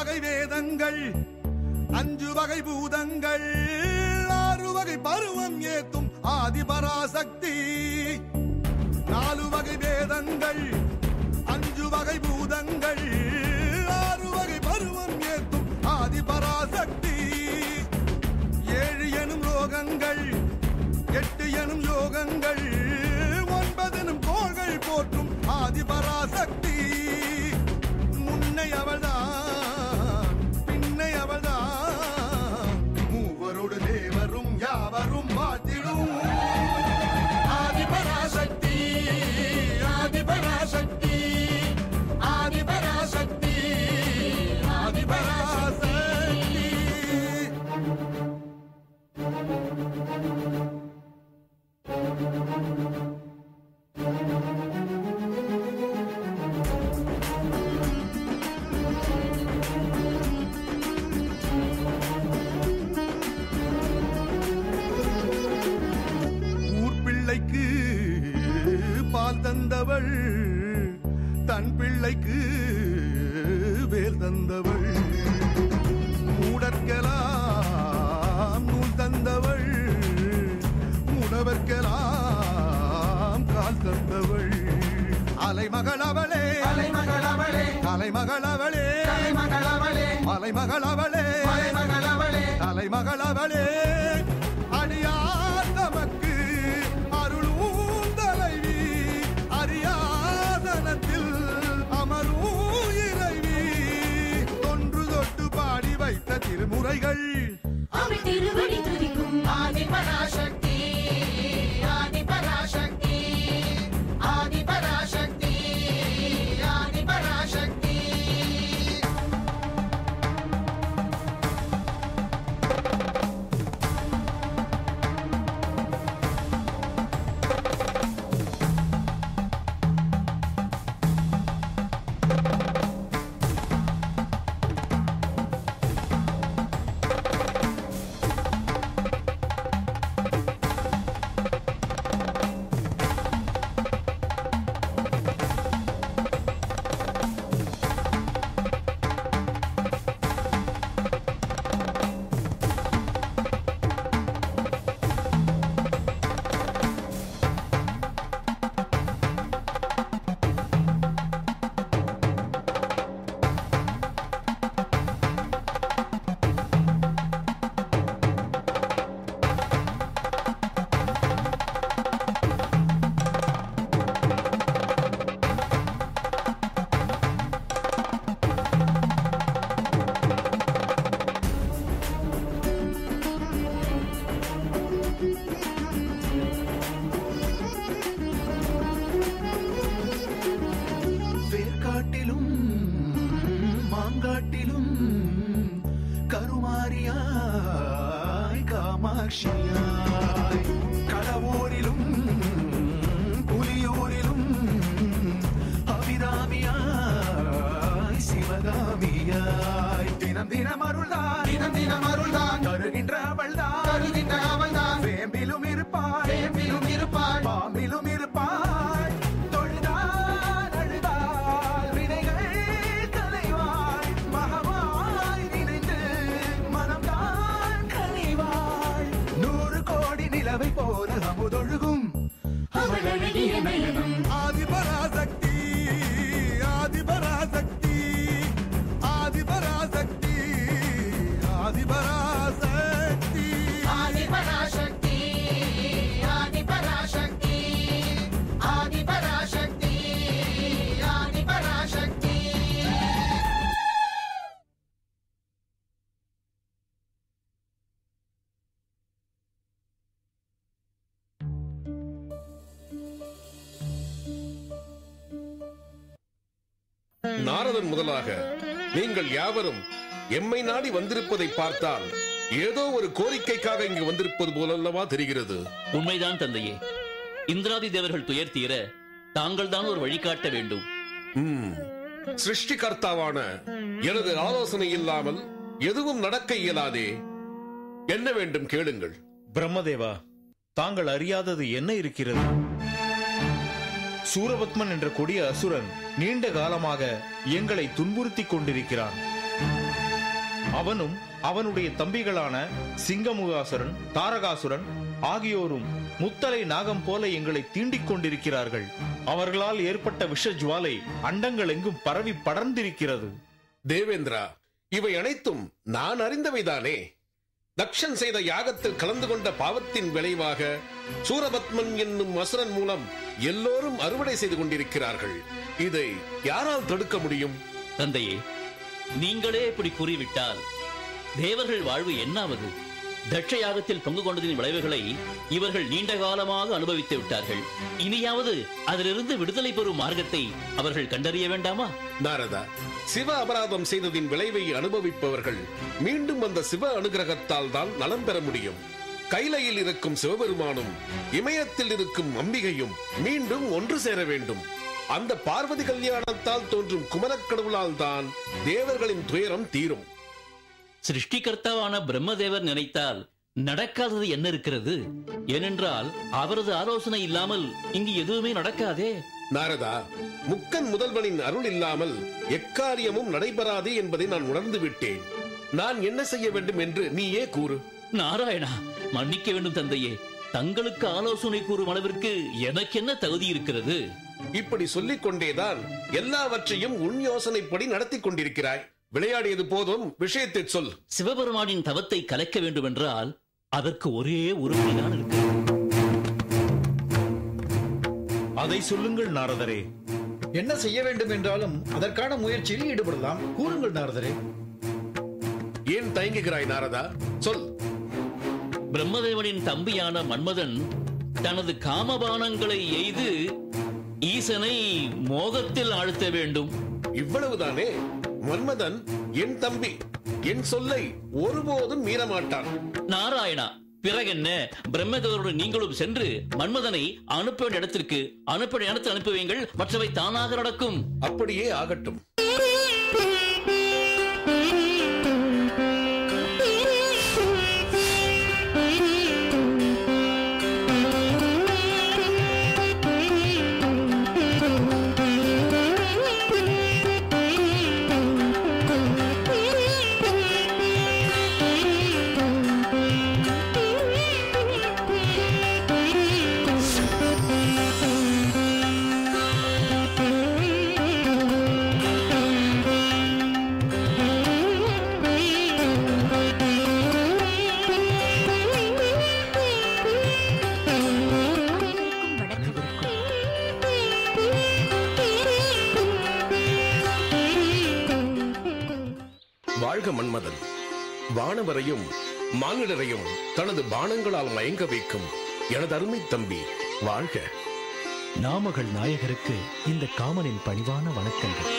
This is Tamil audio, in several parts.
வகை வேதங்கள் அஞ்சு வகை பூதங்கள் ஆறு வகை பருவம் ஏத்தும் ஆதிபராசக்தி நாலு வகை வேதங்கள் அஞ்சு வகை பூதங்கள் ஆறு வகை பருவம் ஏத்தும் ஆதிபராசக்தி ஏழு எனும் லோகங்கள் எட்டு எனும் யோகங்கள் ஒன்பதெனும் கோள்கள் போற்றும் ஆதிபராசக்தி முன்னை அவள்தான் பின்னை அவள்தான் மூவரோடு தேவரும் யாவரும் வாழ்த்திடும் ஆதிபராசக்தி ஆதிபராசக்தி ஆதிபராசக்தி ஆதிபராசக்தி ஊர் பிள்ளைக்கு பால் தந்தவள் தன் பிள்ளைக்கு வேல் தந்தவள் மூடற்கெல்லாம் நூல் தந்தவள் முடவர்க்கெல்லாம் கால் தந்தவள் அலைமகள் அவளே அலைமகள் அவளே அலைமகள் அவளே அலைமகள் அவளே அலைமகள் அவளே அலைமகள் அவளே அலைமகள் அவளே அடியார் தமக்கு அருளும் தலைவி அரியாதனத்தில் அமரும் இறைவி தொன்று தொட்டு பாடி வைத்த திருமுறைகள் அவள் திருவடி துதிக்கும் ஆதிபராசக்தி ஆதிபராசக்தி ஆதிபராசக்தி ஆதிபராசக்தி வேர்க்காட்டிலும் மாங்காட்டிலும் கருமாரியாய் காமாட்சியாய் கடவுரிலும் புலியூரிலும் அபிராமியாய் சிவகாமியாய் தினம் தினம் அருள்தான் தினம் தினம் அருள்தான் தருகின்ற அவள்தான் தருகின்ற அவள்தான் வேம்பிலும் இருப்பாள் வேம்பிலும் இருப்பாள் பாம்பிலும் இருப்பாள் தொழுதால் அழுதால் வினைகள் கலைவாள் மகமாய் நினைந்து மனம்தான் கனிவாள் நூறு கோடி நிலவை போல அமுதொழுகும் அவள் அழகிய நயனம் ஆதிபராசக்தி ஆதிபராசக்தி ஆதிபராசக்தி ஆதிபராசக்தி ஆதிபராசக்தி ஆதிபராசக்தி ஆதிபராசக்தி ஆதிபராசக்தி நாரதன் முதலாக நீங்கள் யாவரும் எம்மை நாடி வந்திருப்பதை பார்த்தால் ஏதோ ஒரு கோரிக்கைக்காக இங்கு வந்திருப்பது போலல்லவா தெரிகிறது உண்மைதான் தந்தையே இந்திராதி தேவர்கள் துயர் தீர தாங்கள் தான் ஒரு வழிகாட்ட வேண்டும் ம். சிருஷ்டிகர்த்தாவான எனது ஆலோசனை இல்லாமல் எதுவும் நடக்க இயலாதே என்ன வேண்டும் கேளுங்கள் பிரம்மதேவா தாங்கள் அறியாதது என்ன இருக்கிறது சூரபத்மன் என்ற கொடிய அசுரன் நீண்ட காலமாக எங்களை துன்புறுத்திக் கொண்டிருக்கிறான் அவனும் அவனுடைய தம்பிகளான சிங்கமுகாசுரன் தாரகாசுரன் ஆகியோரும் முத்தலை நாகம் போல எங்களை தீண்டிக் கொண்டிருக்கிறார்கள் அவர்களால் ஏற்பட்ட விஷ ஜுவாலை அண்டங்கள் எங்கும் பரவி படர்ந்திருக்கிறது தேவேந்திரா இவை அனைத்தும் நான் அறிந்தவைதானே தக்ஷன் செய்த யாகத்தில் கலந்து கொண்ட பாவத்தின் விளைவாக சூரபத்மன் என்னும் அசுரன் மூலம் எல்லோரும் அறுவடை செய்து கொண்டிருக்கிறார்கள் இதை யாரால் தடுக்க முடியும் தந்தையே நீங்களே இப்படி கூறிவிட்டால் தேவர்கள் வாழ்வு என்னாவது தட்ச யாகத்தில் பங்கு கொண்டதின் விளைவுகளை இவர்கள் நீண்ட காலமாக அனுபவித்து விட்டார்கள் இனியாவது அதிலிருந்து விடுதலை பெறும் மார்க்கத்தை அவர்கள் கண்டறிய வேண்டாமா நாரதா சிவ அபராதம் செய்ததின் விளைவை அனுபவிப்பவர்கள் மீண்டும் அந்த சிவ அனுகிரகத்தால் தான் நலம் பெற முடியும் கைலையில் இருக்கும் சிவபெருமானும் இமயத்தில் இருக்கும் அம்பிகையும் மீண்டும் ஒன்று சேர வேண்டும் அந்த பார்வதி கல்யாணத்தால் தோன்றும் குமரக்கடவுளால் தான் தேவர்களின் துயரம் தீரும் சிருஷ்டிகர்த்தாவான பிரம்மதேவர் நினைத்தால் நடக்காதது என்ன இருக்கிறது ஏனென்றால் அவரது ஆலோசனை இல்லாமல் இங்கு எதுவுமே நடக்காதே நாரதா முக்கன் முதல்வனின் அருள் இல்லாமல் எக்காரியமும் நடைபெறாது என்பதை நான் உணர்ந்து விட்டேன் நான் என்ன செய்ய வேண்டும் என்று நீயே கூறு நாராயணா மன்னிக்க வேண்டும் தந்தையே தங்களுக்கு ஆலோசனை கூறும் அளவிற்கு எனக்கு என்ன தகுதி இருக்கிறது இப்படி சொல்லிக் கொண்டேதான் எல்லாவற்றையும் உன் யோசனைப்படி நடத்தி கொண்டிருக்கிறாய் விளையாடியது போதும் விஷயத்தை சொல் சிவபெருமானின் தவத்தை கலைக்க வேண்டும் என்றால் அதற்கு ஒரே ஒரு வழிதான் இருக்கு அதை சொல்லுங்கள் நாரதரே என்ன செய்ய வேண்டும் என்றாலும் அதற்கான முயற்சியில் ஈடுபடலாம் கூறுங்கள் நாரதரே ஏன் தயங்குகிறாய் நாரதா சொல் பிரம்மதேவனின் தம்பியான மன்மதன் தனது காமபானங்களை எய்து ஈசனை மோகத்தில் ஆழ்த்த வேண்டும் இவ்வளவுதானே மன்மதன் என் தம்பி என் சொல்லை ஒருபோதும் மீறமாட்டான் நாராயணா பிறகென்ன பிரம்மதேவரோடு நீங்களும் சென்று மன்மதனை அனுப்ப வேண்டிய இடத்திற்கு அனுப்ப வேண்டிய இடத்தில் அனுப்பி வையுங்கள் மற்றவை தானாக நடக்கும் அப்படியே ஆகட்டும் வாழ்க மன்மதன் வானவரையும் மானிடரையும் தனது பானங்களால் மயங்க வைக்கும் எனது அருமை தம்பி வாழ்க நாமகள் நாயகருக்கு இந்த காமனின் பணிவான வணக்கங்கள்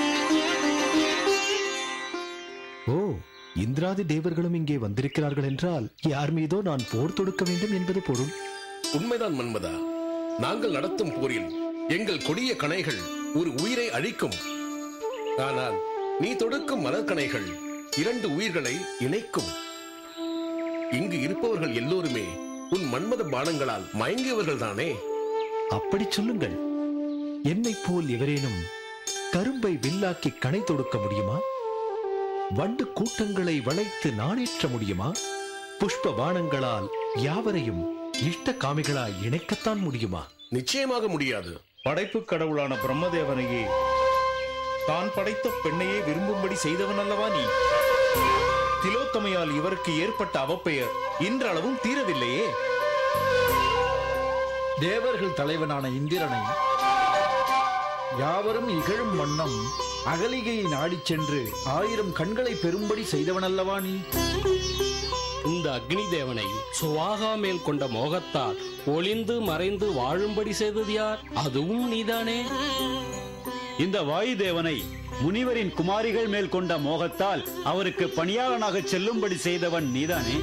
ஓ இந்திராதி தேவர்களும் இங்கே வந்திருக்கிறார்கள் என்றால் யார் மீதோ நான் போர் தொடுக்க வேண்டும் என்பது பொருள் உண்மைதான் மன்மதா நாங்கள் நடத்தும் போரில் எங்கள் கொடிய கணைகள் ஒரு உயிரை அழிக்கும் ஆனால் நீ தொடுக்கும் மலர்கணைகள் இரண்டு உயிர்களை இணைக்கும் இங்கு இருப்பவர்கள் எல்லோருமே உன் மன்மத பானங்களால் மயங்கியவர்கள் தானே அப்படி சொல்லுங்கள் என்னைப் போல் எவரேனும் கரும்பை வில்லாக்கி கணை தொடுக்க முடியுமா வண்டு கூட்டங்களை வளைத்து நாணேற்ற முடியுமா புஷ்ப பானங்களால் யாவரையும் இஷ்ட காமிகளாய் இணைக்கத்தான் முடியுமா நிச்சயமாக முடியாது படைப்பு கடவுளான பிரம்மதேவனையே தான் படைத்த பெண்ணையே விரும்பும்படி செய்தவன் அல்லவா நீ திலோத்தமையால் இவருக்கு ஏற்பட்ட அவப்பெயர் இன்றளவும் தீரவில்லையே தேவர்கள் தலைவனான இந்திரனை யாவரும் இகழும் வண்ணம் அகலிகையை நாடிச் சென்று ஆயிரம் கண்களை பெறும்படி செய்தவனல்லவா நீ இந்த அக்னி தேவனை சுவாகா மேல் கொண்ட மோகத்தால் ஒளிந்து மறைந்து வாழும்படி செய்தது யார் அதுவும் நீதானே இந்த வாயு தேவனை முனிவரின் குமாரிகள் மேல் கொண்ட மோகத்தால் அவருக்கு பணியாளனாக செல்லும்படி செய்தவன் நீதானே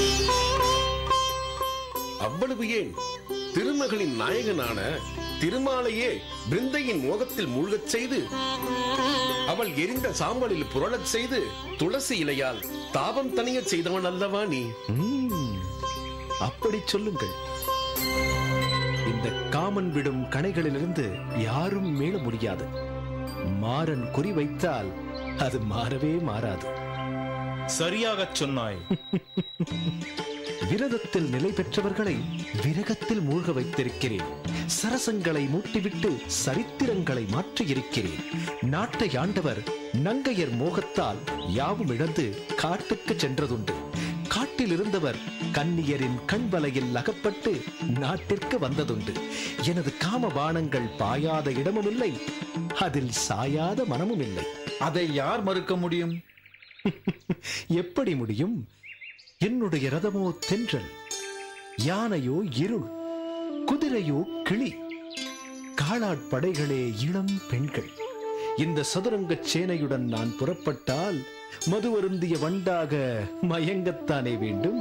அவ்வளவு ஏன் திருமகளின் நாயகனான திருமாலையே பிருந்தையின் மோகத்தில் மூழ்கச் செய்து அவள் எரிந்த சாம்பலில் புரளச் செய்து துளசி இலையால் தாபம் தணியச் செய்தவன் அல்லவா நீ ம்ம். அப்படி சொல்லுங்கள் இந்த காமன் விடும் கணைகளிலிருந்து யாரும் மீள முடியாது மாறன் குறி வைத்தால் அது மாறவே மாறாது சரியாகச் சொன்னாய் விரதத்தில் நிலை பெற்றவர்களை விரகத்தில் மூழ்க வைத்திருக்கிறேன் சரசங்களை மூட்டிவிட்டு சரித்திரங்களை மாற்றியிருக்கிறேன் நாட்டை ஆண்டவர் நங்கையர் மோகத்தால் யாவும் இழந்து காட்டுக்கு சென்றதுண்டு காட்டில் இருந்தவர் கன்னியரின் கண் வலையில் அகப்பட்டு நாட்டிற்கு வந்ததுண்டு எனது காம பானங்கள் பாயாத இடமும் இல்லை அதில் சாயாத மனமும் இல்லை அதை யார் மறுக்க முடியும் எப்படி முடியும் என்னுடைய ரதமோ தென்றல் யானையோ இருள் குதிரையோ கிளி காலாட்படைகளே இளம் பெண்கள் இந்த சதுரங்க சேனையுடன் நான் புறப்பட்டால் மதுவருந்திய வண்டாக மயங்கத்தானே வேண்டும்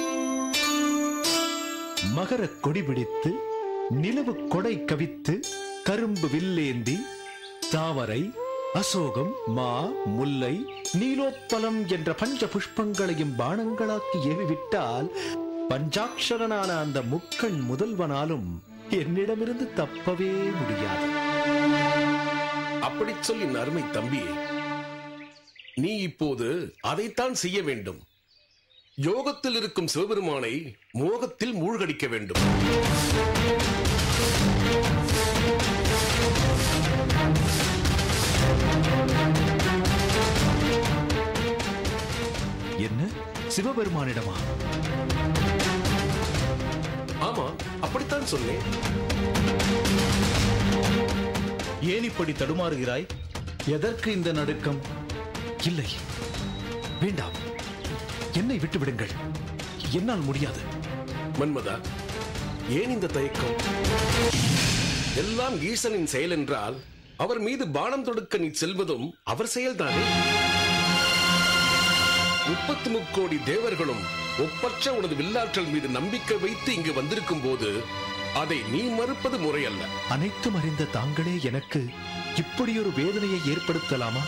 மகர கொடி பிடித்து நிலவு கொடை கவித்து கரும்பு வில்லேந்தி தாமரை அசோகம் மா முல்லை நீலோத்பலம் என்ற பஞ்ச புஷ்பங்களையும் பானங்களாக்கி ஏவிவிட்டால் பஞ்சாட்சரனான அந்த முக்கண் முதல்வனாலும் என்னிடமிருந்து தப்பவே முடியாது அப்படி சொல்லி அருமை தம்பியே நீ இப்போது அதைத்தான் செய்ய வேண்டும் யோகத்தில் இருக்கும் சிவபெருமானை மோகத்தில் மூழ்கடிக்க வேண்டும் என்ன சிவபெருமானிடமா ஆமா அப்படித்தான் சொன்னேன் ஏன் இப்படி தடுமாறுகிறாய் எதற்கு இந்த நடுக்கம் இல்லை வேண்டாம் என்னை விட்டு விடுங்கள் என்னால் முடியாது மன்மதா ஏன் இந்த தயக்கம் எல்லாம் ஈசனின் செயல் என்றால் அவர் மீது பானம் தொடுக்க நீ செல்வதும் அவர் செயல்தானே முப்பத்து முக்கோடி தேவர்களும் ஒப்பற்ற உனது வில்லாற்றல் மீது நம்பிக்கை வைத்து இங்கு வந்திருக்கும் போது அதை நீ மறுப்பது முறையல்ல அனைத்தும் அறிந்த தாங்களே எனக்கு இப்படியொரு வேதனையை ஏற்படுத்தலாமா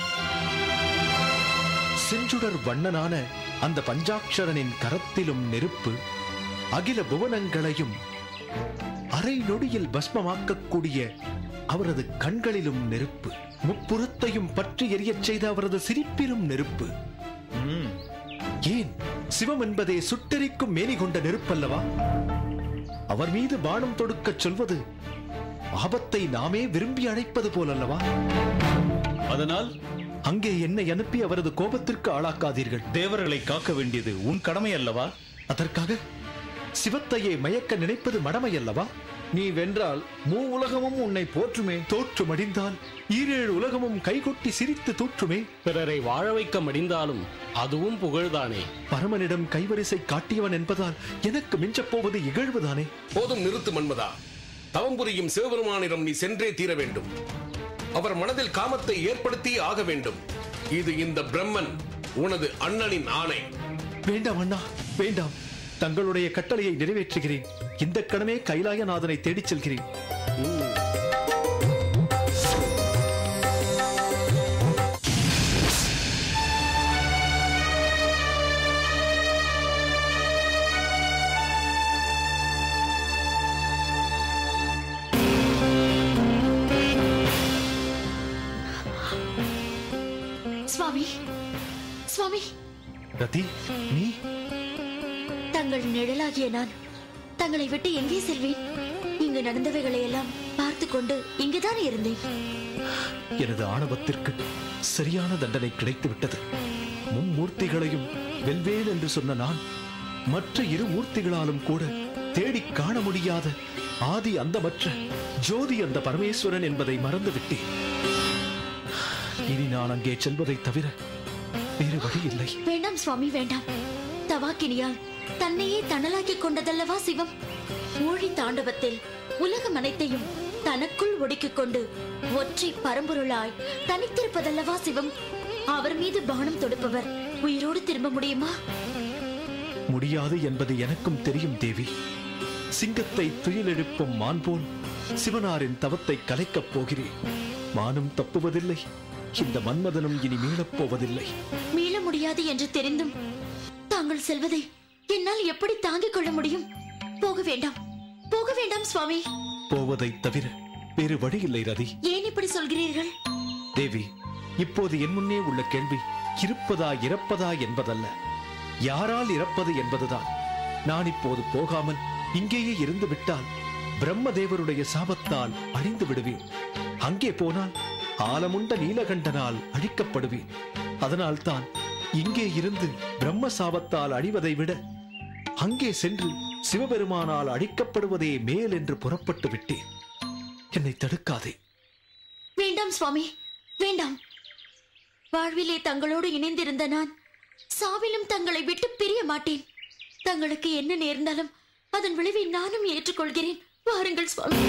செஞ்சுடர் வண்ணனான அந்த பஞ்சாட்சரனின் கரத்திலும் நெருப்பு அகில புவனங்களையும் அரை நொடியில் பஸ்மமாக்கக்கூடிய அவரது கண்களிலும் நெருப்பு முப்புறத்தையும் பற்றி எரியச் செய்த அவரது சிரிப்பிலும் நெருப்பு ம், ஏன் சிவம் என்பதே சுட்டெரிக்கும் மேனி கொண்ட நெருப்பல்லவா அவர் மீது பானம் தொடுக்கச் சொல்வது ஆபத்தை நாமே விரும்பி அழைப்பது போலல்லவா அதனால் அங்கே என்னை அனுப்பி அவரது கோபத்திற்கு ஆளாக்காதீர்கள் தேவர்களை காக்க வேண்டியது உன் கடமை அல்லவா அதற்காக சிவத்தையே மயக்க நினைப்பது மடமை அல்லவா நீ வென்றால் மூ உலகமும் உன்னை போற்றுமே தோற்றுமடிந்தால் ஈரேழு உலகமும் கைகொட்டி சிரித்து தூற்றுமே பிறரை வாழ வைக்க முடிந்தாலும் அதுவும் புகழ்தானே பரமனிடம் கைவரிசை காட்டியவன் என்பதால் எனக்கு மிஞ்சப் போவது இகழ்வுதானே போதும் நிறுத்து மன்மதா தவம் புரியும் சிவபெருமானிடம் நீ சென்றே தீர வேண்டும் அவர் மனதில் காமத்தை ஏற்படுத்தி ஆக வேண்டும் இது இந்த பிரம்மன் உனது அண்ணனின் ஆணை வேண்டாம் அண்ணா வேண்டாம் தங்களுடைய கட்டளையை நிறைவேற்றுகிறேன் இந்த கணமே கைலாயநாதனை தேடிச் செல்கிறேன் சுவாமி சுவாமி ரதி நீ தங்கள் நிழலாகிய நான் தங்களை விட்டு எங்கே செல்வேன் இங்கு நடந்தவைகளை எல்லாம் பார்த்து கொண்டு இங்குதான் இருந்தேன் எனது ஆணவத்திற்கு சரியான தண்டனை கிடைத்து விட்டது மும்மூர்த்திகளையும் வெல்வேன் என்று சொன்ன நான் மற்ற இரு மூர்த்திகளாலும் கூட தேடி காண முடியாத ஆதி அந்தமற்ற ஜோதி அந்த பரமேஸ்வரன் என்பதை மறந்து விட்டேன் இனி நான் அங்கே செல்வதை தவிர வேறு வழி இல்லை வேண்டாம் சுவாமி வேண்டாம் தவாக்கினியால் தன்னையே தணலாக்கிக் கொண்டதல்லவா சிவம் ஊழி தாண்டவத்தில் உலகம் அனைத்தையும் தனக்குள் ஒடுக்கிக் கொண்டு ஒற்றை பரம்பொருளாய் தனித்திருப்பதல்லவா சிவம் அவர் மீது பானம் தொடுப்பவர் உயிரோடு திரும்ப முடியுமா முடியாது என்பது எனக்கும் தெரியும் தேவி சிங்கத்தை துயிலெழுப்பும் மான் போல் சிவனாரின் தவத்தை கலைக்கப் போகிறேன் மானும் தப்புவதில்லை இந்த மன்மதனும் இனி மீளப் போவதில்லை மீள முடியாது என்று தெரிந்தும் தாங்கள் செல்வதை என்னால் எப்படி தாங்கிக் கொள்ள முடியும் போக வேண்டாம் போக வேண்டாம் சுவாமி போவதைத் தவிர வேறு வழி இல்லை ரதி ஏன் இப்படி சொல்கிறீர்கள் தேவி இப்போது என் முன்னே உள்ள கேள்வி இருப்பதா இறப்பதா என்பதல்ல யாரால் இறப்பது என்பதுதான் நான் இப்போது போகாமல் இங்கேயே இருந்து விட்டால் பிரம்மதேவருடைய சாபத்தால் அழிந்து விடுவேன் அங்கே போனால் ஆலமுண்ட நீலகண்டனால் அழிக்கப்படுவேன் அதனால்தான் இங்கே இருந்து பிரம்ம சாபத்தால் அழிவதை விட அங்கே சென்று சிவபெருமானால் அழிக்கப்படுவதே மேல் என்று புறப்பட்டு விட்டேன் என்னை தடுக்காதே வேண்டாம் சுவாமி வேண்டாம் வாழ்விலே தங்களோடு இணைந்திருந்த நான் சாவிலும் தங்களை விட்டு பிரிய மாட்டேன் தங்களுக்கு என்ன நேர்ந்தாலும் அதன் விளைவை நானும் ஏற்றுக்கொள்கிறேன் வாருங்கள் சுவாமி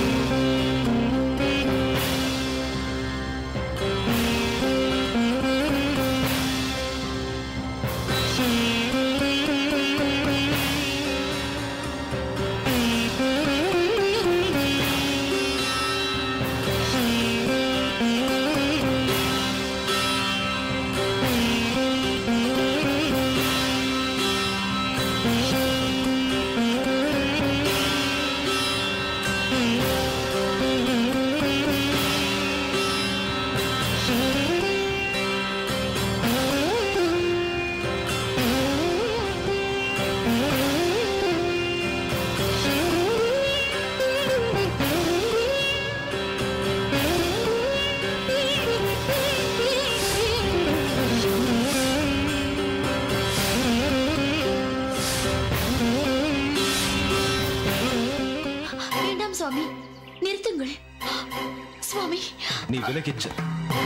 வேண்டாம் சுவாமி நிறுத்துங்கள் சுவாமி நீ விலகிச் செல்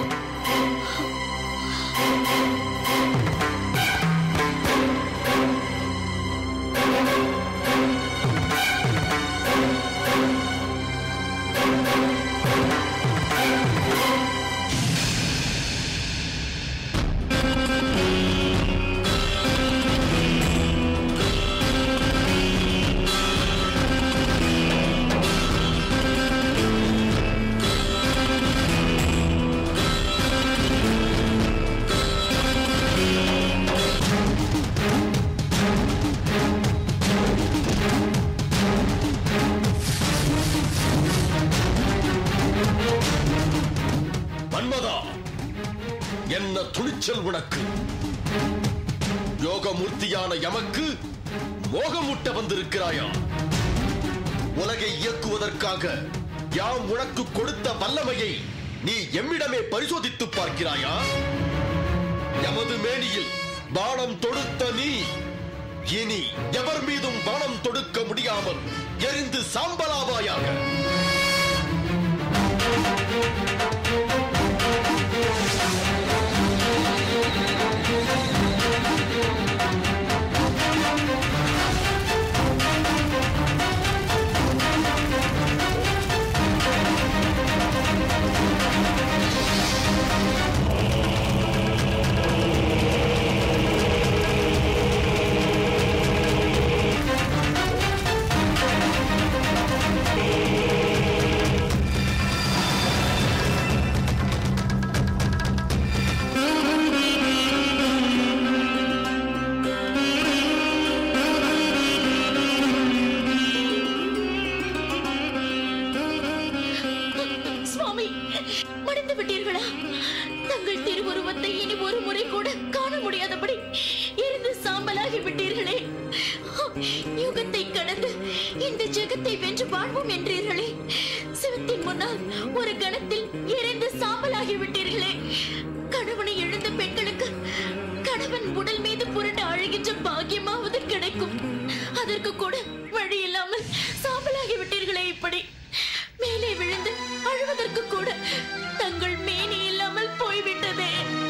மன்மதா என்ன துணிச்சல் உனக்கு யோகமூர்த்தியான எமக்கு மோகமூட்ட வந்திருக்கிறாயா உலகை இயக்குவதற்காக யாம் உனக்கு கொடுத்த வல்லமையை நீ எம்மிடமே பரிசோதித்து பார்க்கிறாயா எமது மேனியில் பானம் தொடுத்த நீ இனி எவர் மீதும் பானம் தொடுக்க முடியாமல் எரிந்து சாம்பலாவாயாக சுவாமி மடிந்து விட்டீர்களா தங்கள் திருவுருவத்தை இனி ஒரு முறை கூட காண முடியாதபடி எரிந்து சாம்பலாகி விட்டீர்களே யுகத்தை கடந்து இந்த ஜெகத்தை வென்று வாழ்வோம் என்றீர்களே சிவத்தின் முன்னால் ஒரு கணத்தில் எரிந்து சாம்பலாகி விட்டீர்களே கணவனை இழந்த பெண்களுக்கு கணவன் உடல் மீது புரண்டு அழுகின்ற பாக்கியமாவது கிடைக்கும் அதற்கு கூட வழி இல்லாமல் சாம்பலாகி விட்டீர்களே இப்படி மேலே விழுந்து அழுவதற்கு கூட தங்கள் மேனி இல்லாமல் போய்விட்டதே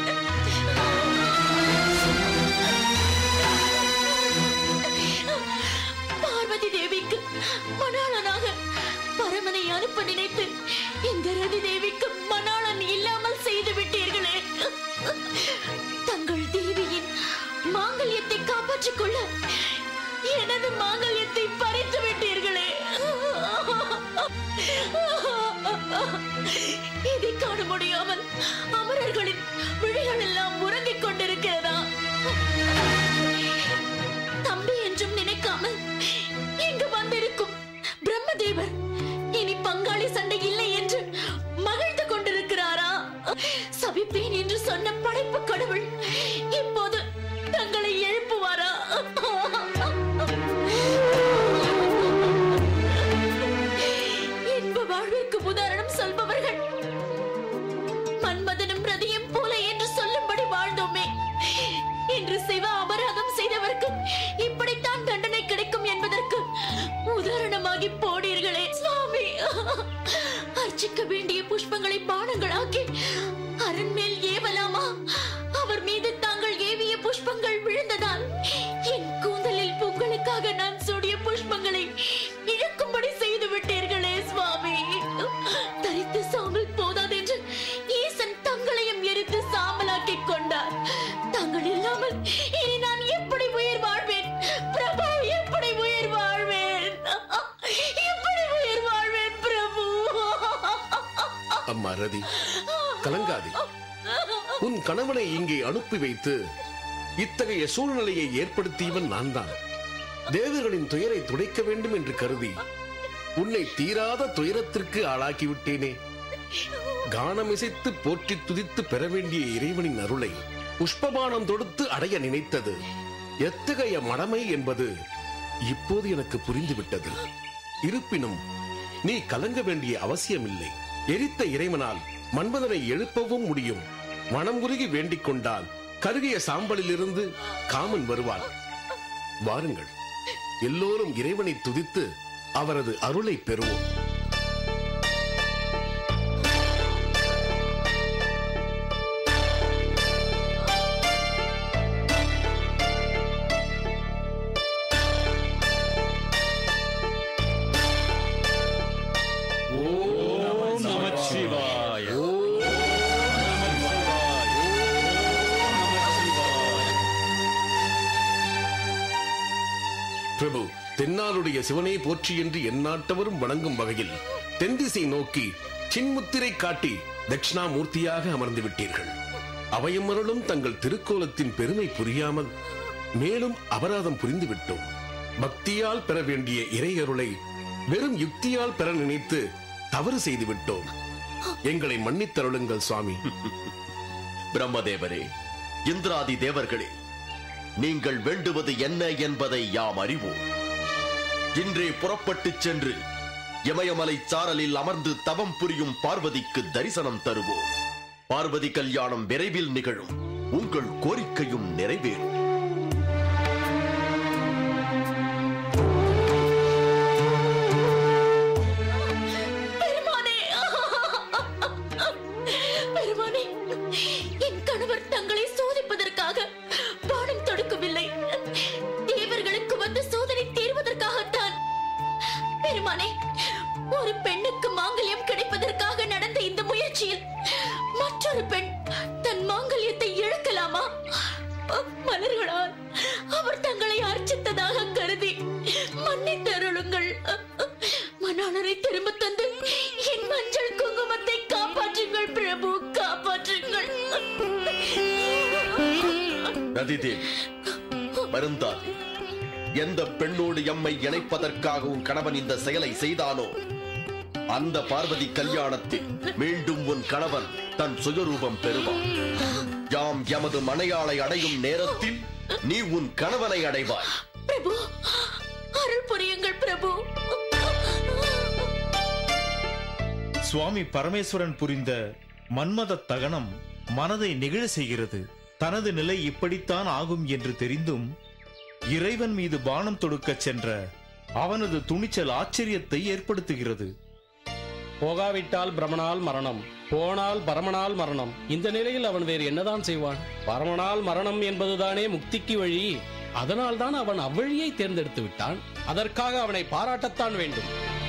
பார்வதி தேவிக்கு மணாளனாக பரமனை அனுப்ப நினைத்து இந்த ரதி தேவிக்கு மணாளன் இல்லாமல் செய்து விட்டீர்களே தங்கள் தேவியின் மாங்கல்யத்தை காப்பாற்றிக் கொள்ள எனது மாங்கல்யத்தை பறித்து விட்டீர்களே இதை காண முடியாமல் அமரர்களின் விழிகள் எல்லாம் உறங்கிக் கொண்டிருக்கிறதா தம்பி என்றும் நினைக்காமல் இங்கு வந்திருக்கும் பிரம்மதேவர் இனி பங்காளி சண்டை இல்லை என்று மகிழ்ந்து கொண்டிருக்கிறாரா சபை சபிப்பேன் என்று சொன்ன படைப்பு கடவுள் இப்போது தங்களை எழுப்புவாரா இன்ப வாழ்விற்கு உதாரணம் சொல்பவர்கள் மன்மதனும் ரதியும் போல என்று சொல்லும்படி வாழ்ந்தோமே இன்று சிவ அபராதம் செய்தவருக்கு இப்படித்தான் தண்டனை கிடைக்கும் என்பதற்கு உதாரணமாகி போனீர்களே சுவாமி அர்ச்சிக்க வேண்டிய புஷ்பங்களை பானங்களாக்கி அரண் மேல் ஏவலாமா அவர் மீது தாங்கள் ஏவிய புஷ்பங்கள் விழுந்ததால் என் கூந்தலில் உங்களுக்காக நான் சூடிய புஷ்பங்களை இழக்கும்படி செய்து விட்டீர்களே சுவாமி தரித்து சாம்பல் போதாதென்று ஈசன் தங்களையும் எரித்து சாம்பலாக்கிக் கொண்டார் தாங்கள் இல்லாமல் இனி நான் எப்படி உயிர் வாழ்வேன் பிரபு எப்படி உயிர் வாழ்வேன் எப்படி உயிர் வாழ்வேன் பிரபு அம்மா ரதி கலங்காதே உன் கணவனை இங்கே அனுப்பி வைத்து இத்தகைய சூழ்நிலையை ஏற்படுத்தியவன் நான் தான் தேவர்களின் துயரை துடைக்க வேண்டும் என்று கருதி உன்னை தீராத துயரத்திற்கு ஆளாக்கி விட்டேனே கானமிசைத்து போற்றி துதித்து பெற வேண்டிய இறைவனின் அருளை புஷ்பபானம் தொடுத்து அடைய நினைத்தது எத்தகைய மடமை என்பது இப்போது எனக்கு புரிந்துவிட்டது இருப்பினும் நீ கலங்க வேண்டிய அவசியமில்லை எரித்த இறைவனால் மன்மதனை எழுப்பவும் முடியும் மனம் உருகி வேண்டிக் கொண்டால் கருகிய சாம்பலிலிருந்து காமன் வருவான் வாருங்கள் எல்லோரும் இறைவனை துதித்து அவரது அருளை பெறுவோம் ஓம் நமச்சிவாய பிரபு தென்னாளுடைய சிவனை போற்றி என்று எந்நாட்டவரும் வணங்கும் வகையில் தென்திசை நோக்கி சின்முத்திரை காட்டி தட்சிணாமூர்த்தியாக அமர்ந்து விட்டீர்கள் அவையும் அருளும் தங்கள் திருக்கோலத்தின் பெருமை புரியாமல் மேலும் அபராதம் புரிந்து விட்டோம் பக்தியால் பெற வேண்டிய இறையருளை வெறும் யுக்தியால் பெற நினைத்து தவறு செய்து விட்டோம் எங்களை மன்னித்தருளுங்கள் சுவாமி பிரம்மதேவரே இந்திராதி தேவர்களே நீங்கள் வேண்டுவது என்ன என்பதை யாம் அறிவோம் இன்றே புறப்பட்டுச் சென்று இமயமலை சாரலில் அமர்ந்து தவம் புரியும் பார்வதிக்கு தரிசனம் தருவோம் பார்வதி கல்யாணம் விரைவில் நிகழும் உங்கள் கோரிக்கையும் நிறைவேறும் பெருமானே பெருமானே என் கணவர் தங்களை சோதிப்பதற்காக பாடம் தொடுக்கவில்லை தேவர்களுக்கு வந்து சோதனை தீர்வதற்காகத்தான் பெருமானே ஒரு பெண்ணுக்கு மாங்கல்யம் கிடைப்பதற்காக நடந்த இந்த முயற்சியில் மற்றொரு பெண் தன் மாங்கல்யத்தை இழக்கலாமா மலர்களால் அவர் தங்களை அர்ச்சித்ததாக கருதி மன்னித்தருளுங்கள் மணாளரை திரும்ப தந்து என் மஞ்சள் குங்குமத்தை காப்பாற்றுங்கள் பிரபு காப்பாற்றுங்கள் நதிதேவி வருந்தாதே எந்த பெண்ணோடு எம்மை இணைப்பதற்காக உன் கணவன் இந்த செயலை செய்தானோ அந்த பார்வதி கல்யாணத்தில் மீண்டும் உன் கணவன் தன் சுயரூபம் பெறுவான் யாம் எமது மனையாளை அடையும் நேரத்தில் நீ உன் கணவனை அடைவாய் பிரபு அருள் புரியுங்கள் பிரபு சுவாமி பரமேஸ்வரன் புரிந்த மன்மத தகனம் மனதை நெகிழ செய்கிறது தனது நிலை இப்படித்தான் ஆகும் என்று தெரிந்தும் இறைவன் மீது பானம் தொடுக்கச் சென்ற அவனது துணிச்சல் ஆச்சரியத்தை ஏற்படுத்துகிறது போகாவிட்டால் பிரமனால் மரணம் போனால் பரமனால் மரணம் இந்த நிலையில் அவன் வேறு என்னதான் செய்வான் பரமனால் மரணம் என்பதுதானே முக்திக்கு வழி அதனால்தான் அவன் அவ்வழியை தேர்ந்தெடுத்து விட்டான் அதற்காக அவனை பாராட்டத்தான் வேண்டும்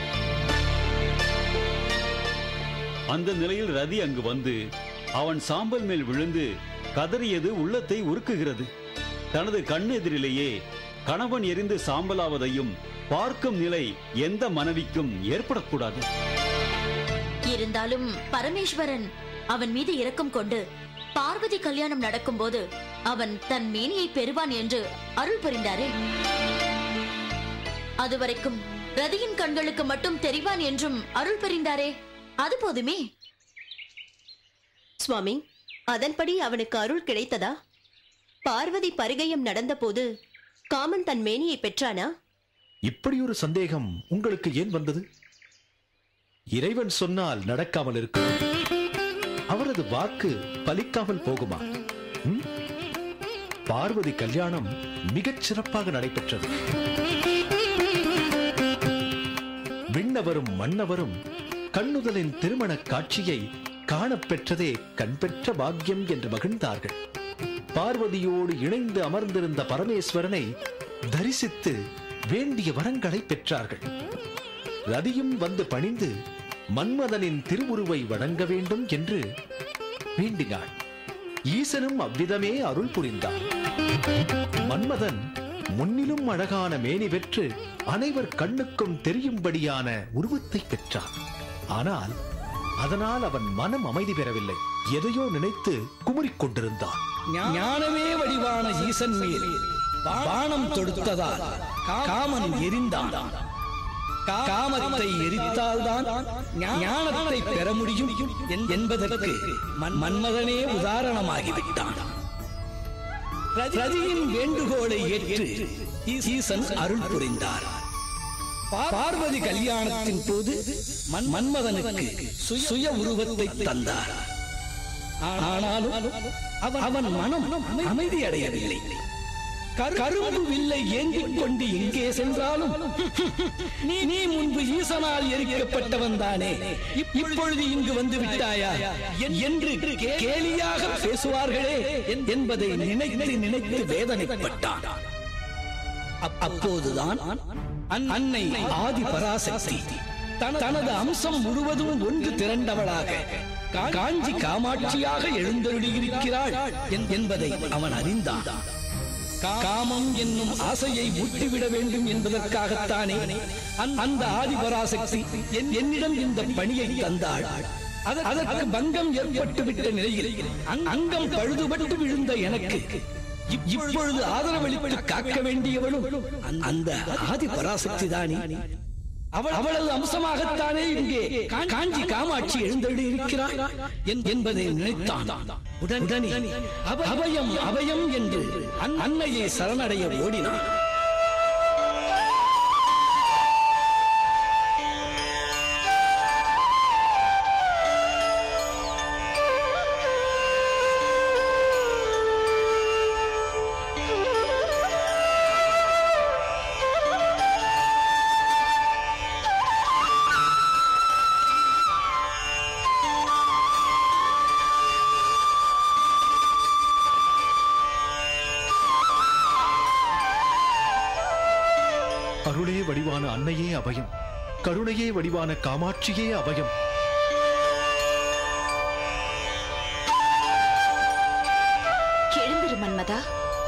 அந்த நிலையில் ரதி அங்கு வந்து அவன் சாம்பல் மேல் விழுந்து கதறியது உள்ளத்தை உருக்குகிறது தனது கண்ணெதிரிலேயே கணவன் எரிந்து சாம்பலாவதையும் பார்க்கும் நிலை எந்த மனைவிக்கும் ஏற்படக்கூடாது இருந்தாலும் பரமேஸ்வரன் அவன் மீது இரக்கம் கொண்டு பார்வதி கல்யாணம் நடக்கும்போது அவன் தன் மேனியை பெறுவான் என்று அருள் புரிந்தாரே அதுவரைக்கும் ரதியின் கண்களுக்கு மட்டும் தெரிவான் என்றும் அருள் புரிந்தாரே அது போதுமே சுவாமி அதன்படி அவனுக்கு அருள் கிடைத்ததா பார்வதி பரிகயம் நடந்தபோது காமன் தன் மேனியை பெற்றானா இப்படி ஒரு சந்தேகம் உங்களுக்கு ஏன் வந்தது இறைவன் சொன்னால் நடக்காமல் இருக்கும் அவரது வாக்கு பலிக்காமல் போகுமா ம்? பார்வதி கல்யாணம் மிகச் சிறப்பாக நடைபெற்றது விண்ணவரும் மன்னவரும் கண்ணுதலின் திருமணக் காட்சியை காணப்பெற்றதே கண்பெற்ற பாக்கியம் என்று மகிழ்ந்தார்கள் பார்வதியோடு இணைந்து அமர்ந்திருந்த பரமேஸ்வரனை தரிசித்து வேண்டிய வரங்களை பெற்றார்கள் ரதியும் வந்து பணிந்து மன்மதனின் திருவுருவை வணங்க வேண்டும் என்று வேண்டினாள் ஈசனும் அவ்விதமே அருள் புரிந்தார் மன்மதன் முன்னிலும் அழகான மேனி பெற்று அனைவர் கண்ணுக்கும் தெரியும்படியான உருவத்தை பெற்றான் ஆனால் அதனால் அவன் மனம் அமைதி பெறவில்லை எதையோ நினைத்து குமுறிக் கொண்டிருந்தான் ஞானமே வடிவான ஈசன் மேல் பானம் தொடுத்ததால் காமன் எரிந்தான் காமத்தை எரித்தால்தான் ஞானத்தை பெற முடியும் என்- என்பதற்கு மன்- மன்மதனே உதாரணமாகிவிட்டான் ரதியின் வேண்டுகோளை ஏற்று ஈசன் அருள் புரிந்தார் பார்வதி கல்யாணத்தின் போது மன்- மன்மதனுக்கு சு- சுய உருவத்தை தந்தார் ஆனாலும் அவன் அவன் மனம் அமைதி அடையவில்லை கரு- கரும்பு வில்லை ஏந்திக் கொண்டு எங்கே சென்றாலும் நீ நீ முன்பு ஈசனால் எரிக்கப்பட்டவன் தானே இப்- இப்பொழுது இங்கு வந்து விட்டாயா என்- என்று கே- கேலியாக பேசுவார்களே என்- என்பதை நினைத்து நினைத்து வேதனைப்பட்டான் அப்- அப்போதுதான் அன்- அன்னை ஆதி பராசக்தி தன- தனது அம்சம் முழுவதும் ஒன்று திரண்டவளாக கா- காஞ்சி காமாட்சியாக எழுந்தருளியிருக்கிறாள் என்- என்பதை அவன் அறிந்தான் கா- காமம் என்னும் ஆசையை ஊட்டிவிட வேண்டும் என்பதற்காகத்தானே அந்த- அந்த ஆதிபராசக்தி என்- என்னிடம் இந்த பணியை தந்தாள் அத- அதற்கு பங்கம் ஏற்பட்டுவிட்ட நிலையில் அங்- அங்கம் பழுதுபட்டு விழுந்த எனக்கு இப்- இப்பொழுது ஆதரவளித்து காக்க வேண்டியவளும் அந்த- அந்த ஆதி பராசக்தி தானே அவள் அவளது அம்சமாகத்தானே இங்கே கா- காஞ்சி காமாட்சி எழுந்தருளி இருக்கிறாள் என்- என்பதை நினைத்தான் உடனே அப- அபயம் அபயம் என்று அன்- அன்னையை சரணடைய ஓடினான் அருளே வடிவான அன்னையே அபயம் கருணையே வடிவான காமாட்சியே அபயம் எழுந்திரு மன்மதா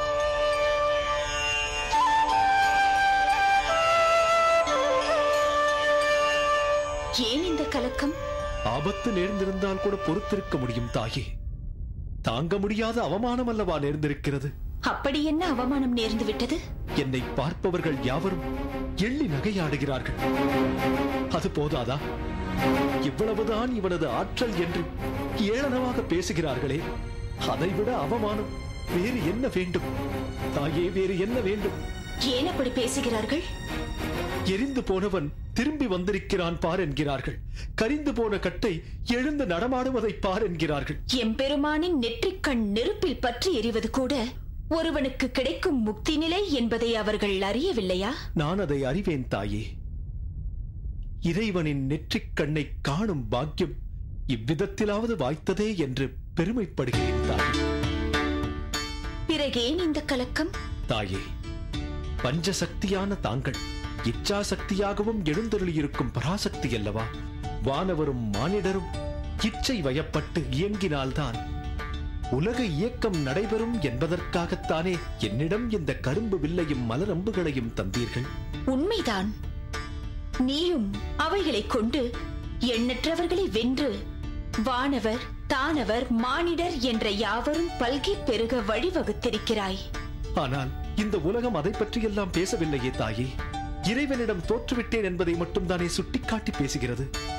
ஏன் இந்த கலக்கம் ஆபத்து நேர்ந்திருந்தால் கூட பொறுத்திருக்க முடியும் தாயே தாங்க முடியாத அவமானம் அல்லவா நேர்ந்திருக்கிறது அப்படி என்ன அவமானம் நேர்ந்து விட்டது என்னை பார்ப்பவர்கள் யாவரும் எள்ளி நகையாடுகிறார்கள் அது போதாதா இவ்வளவுதான் இவனது ஆற்றல் என்று ஏளனமாக பேசுகிறார்களே அதைவிட அவமானம் வேறு என்ன வேண்டும் தாயே வேறு என்ன வேண்டும் ஏன் அப்படி பேசுகிறார்கள் எரிந்து போனவன் திரும்பி வந்திருக்கிறான் பார் என்கிறார்கள் கரிந்து போன கட்டை எழுந்து நடமாடுவதை பார் என்கிறார்கள் எம்பெருமானின் நெற்றிக்கண் நெருப்பில் பற்றி எரிவது கூட ஒருவனுக்கு கிடைக்கும் முக்தி நிலை என்பதை அவர்கள் அறியவில்லையா நான் அதை அறிவேன் தாயே இறைவனின் நெற்றிக் கண்ணை காணும் பாக்கியம் இவ்விதத்திலாவது வாய்த்ததே என்று பெருமைப்படுகிறேன் தாயே பிறகேன் இந்த கலக்கம் தாயே பஞ்சசக்தியான தாங்கள் இச்சா சக்தியாகவும் எழுந்தருளியிருக்கும் பராசக்தி அல்லவா வானவரும் மானிடரும் இச்சை வயப்பட்டு இயங்கினால்தான் உலக இயக்கம் நடைபெறும் என்பதற்காகத்தானே என்னிடம் இந்த கரும்பு வில்லையும் மலரம்புகளையும் தந்தீர்கள் உண்மைதான் நீயும் அவைகளைக் கொண்டு எண்ணற்றவர்களை வென்று வானவர் தானவர் மானிடர் என்ற யாவரும் பல்கி பெருக வழிவகுத்திருக்கிறாய் ஆனால் இந்த உலகம் அதை பற்றியெல்லாம் பேசவில்லையே தாயே இறைவனிடம் தோற்றுவிட்டேன் என்பதை மட்டும் தானே சுட்டிக்காட்டி பேசுகிறது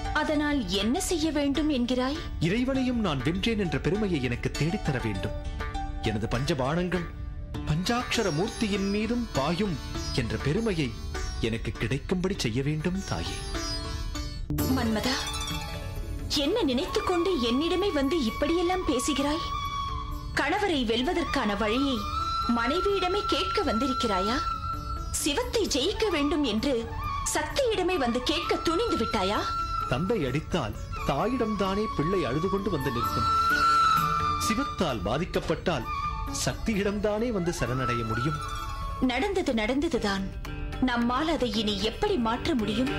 அதனால் என்ன செய்ய வேண்டும் என்கிறாய் இறைவனையும் நான் வென்றேன் என்ற பெருமையை எனக்கு தேடித்தர வேண்டும் எனது பஞ்சபாணங்கள் பஞ்சாட்சர மூர்த்தியின் மீதும் பாயும் என்ற பெருமையை எனக்கு கிடைக்கும்படி செய்ய வேண்டும் தாயே மன்மதா என்ன நினைத்துக் கொண்டு என்னிடமே வந்து இப்படியெல்லாம் பேசுகிறாய் கணவரை வெல்வதற்கான வழியை மனைவியிடமே கேட்க வந்திருக்கிறாயா சிவத்தை ஜெயிக்க வேண்டும் என்று சக்தியிடமே வந்து கேட்க துணிந்து விட்டாயா தந்தை அடித்தால் தாயிடம்தானே பிள்ளை அழுது கொண்டு வந்து நிற்கும் சிவத்தால் பாதிக்கப்பட்டால் சக்தியிடம்தானே வந்து சரணடைய முடியும் நடந்தது நடந்ததுதான் நம்மால் அதை இனி எப்படி மாற்ற முடியும்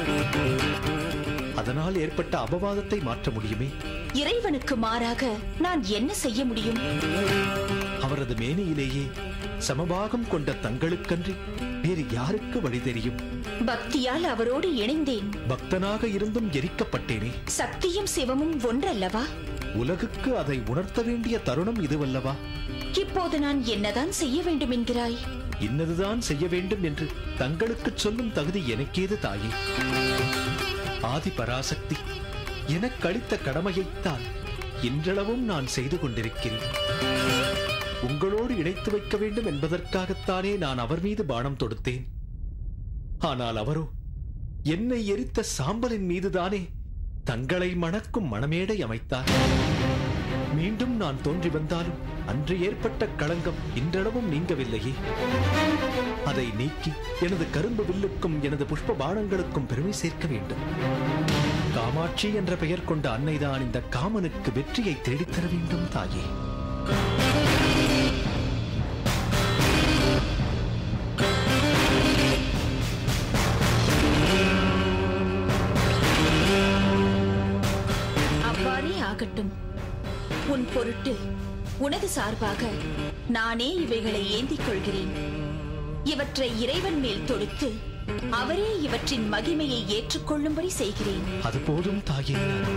அதனால் ஏற்பட்ட அபவாதத்தை மாற்ற முடியுமே இறைவனுக்கு மாறாக நான் என்ன செய்ய முடியும் அவரது மேனியிலேயே சமபாகம் கொண்ட தங்களுக்கன்றி வேறு யாருக்கு வழி தெரியும் பக்தியால் அவரோடு இணைந்தேன் பக்தனாக இருந்தும் எரிக்கப்பட்டேனே சக்தியும் சிவமும் ஒன்றல்லவா உலகுக்கு அதை உணர்த்த வேண்டிய தருணம் இதுவல்லவா இப்போது நான் என்னதான் செய்ய வேண்டும் என்கிறாய் இன்னதுதான் செய்ய வேண்டும் என்று தங்களுக்கு சொல்லும் தகுதி எனக்கேது தாயே ஆதி பராசக்தி எனக்களித்த கடமையைத்தான் இன்றளவும் நான் செய்து கொண்டிருக்கிறேன் உங்களோடு இணைத்து வைக்க வேண்டும் என்பதற்காகத்தானே நான் அவர் மீது பானம் தொடுத்தேன் ஆனால் அவரோ என்னை எரித்த சாம்பலின் மீதுதானே தங்களை மணக்கும் மணமேடை அமைத்தார் மீண்டும் நான் தோன்றி வந்தாலும் அன்று ஏற்பட்ட களங்கம் இன்றளவும் நீங்கவில்லையே அதை நீக்கி எனது கரும்பு வில்லுக்கும் எனது புஷ்ப பானங்களுக்கும் பெருமை சேர்க்க வேண்டும் காமாட்சி என்ற பெயர் கொண்ட அன்னைதான் இந்த காமனுக்கு வெற்றியை தேடித்தர வேண்டும் தாயே அவ்வாறே ஆகட்டும் உன் பொருட்டு உனது சார்பாக நானே இவைகளை ஏந்திக் கொள்கிறேன் இவற்றை இறைவன் மேல் தொடுத்து அவரே இவற்றின் மகிமையை ஏற்றுக்கொள்ளும்படி செய்கிறேன் அது போதும் தாயே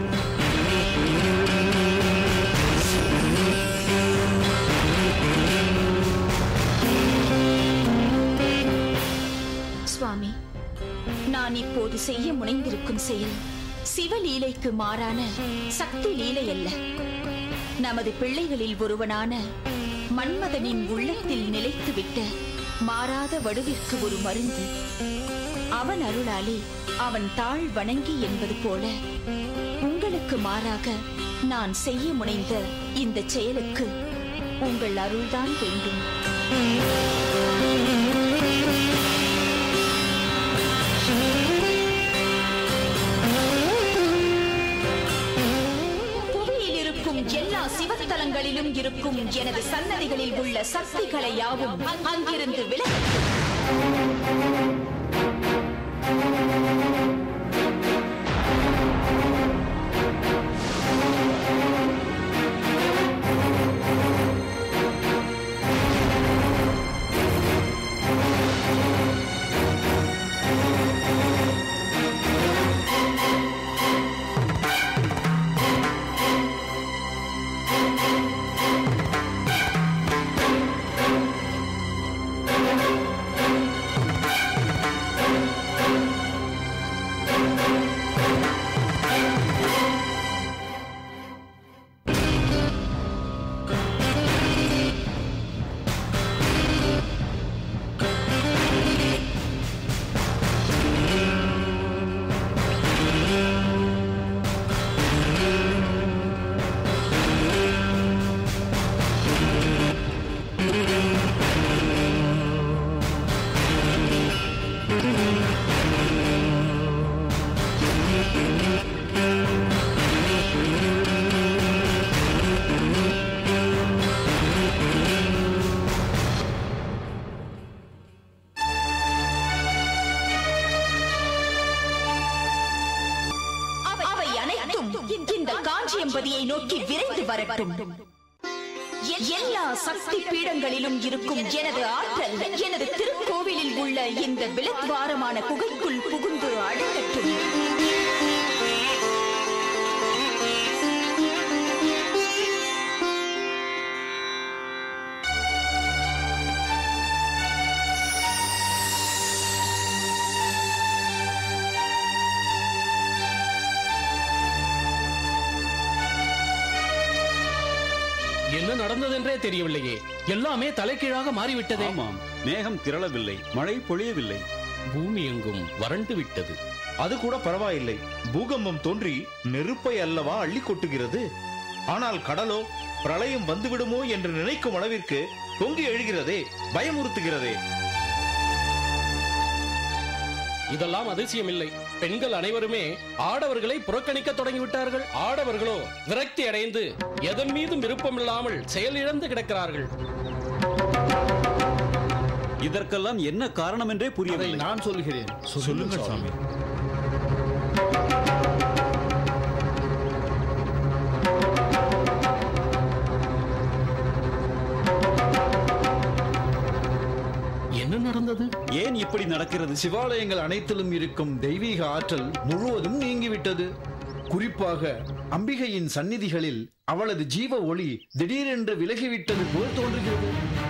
சுவாமி நான் இப்போது செய்ய முனைந்திருக்கும் செயல் சிவலீலைக்கு மாறான சக்தி லீலை அல்ல நமது பிள்ளைகளில் ஒருவனான மன்மதனின் உள்ளத்தில் நிலைத்துவிட்ட மாறாத வடுவிற்கு ஒரு மருந்து அவன் அருளாலே அவன் தாழ் வணங்கி என்பது போல உங்களுக்கு மாறாக நான் செய்ய முனைந்த இந்த செயலுக்கு உங்கள் அருள்தான் வேண்டும் புவியில் இருக்கும் எல்லா சிவத்தலங்களிலும் இருக்கும் எனது சன்னதிகளில் உள்ள சக்திகளை யாவும் அங்கிருந்து விலக அவை அனைத்தும் இந்த காஞ்சியம்பதியை நோக்கி விரைந்து வரட்டும் எ- எல்லா சக்தி பீடங்களிலும் இருக்கும் எனது ஆற்றல் எனது திருக்கோவிலில் உள்ள இந்த விலத்வாரமான குகைக்குள் புகுந்து அடங்கட்டும் என்ன நடந்ததென்றே தெரியவில்லையே எல்லாமே தலைகீழாக மாறிவிட்டதே ஆமாம் மேகம் திரளவில்லை மழை பொழியவில்லை பூமி எங்கும் வறண்டு விட்டது அது கூட பரவாயில்லை பூகம்பம் தோன்றி நெருப்பை அல்லவா அள்ளி கொட்டுகிறது ஆனால் கடலோ பிரளயம் வந்துவிடுமோ என்று நினைக்கும் அளவிற்கு பொங்கி எழுகிறதே பயமுறுத்துகிறதே இதெல்லாம் அதிசயமில்லை பெண்கள் அனைவருமே ஆடவர்களை புறக்கணிக்க தொடங்கிவிட்டார்கள் ஆடவர்களோ விரக்தி அடைந்து எதன் மீதும் விருப்பமில்லாமல் செயலிழந்து கிடக்கிறார்கள் இதற்கெல்லாம் என்ன காரணம் என்றே புரியவில்லை நான் சொல்கிறேன் சொல்லுங்கள் சாமி என்ன நடந்தது ஏன் இப்படி நடக்கிறது சிவாலயங்கள் அனைத்திலும் இருக்கும் தெய்வீக ஆற்றல் முழுவதும் நீங்கிவிட்டது குறிப்பாக அம்பிகையின் சந்நிதிகளில் அவளது ஜீவ ஒளி திடீரென்று விலகிவிட்டது போல் தோன்றுகிறது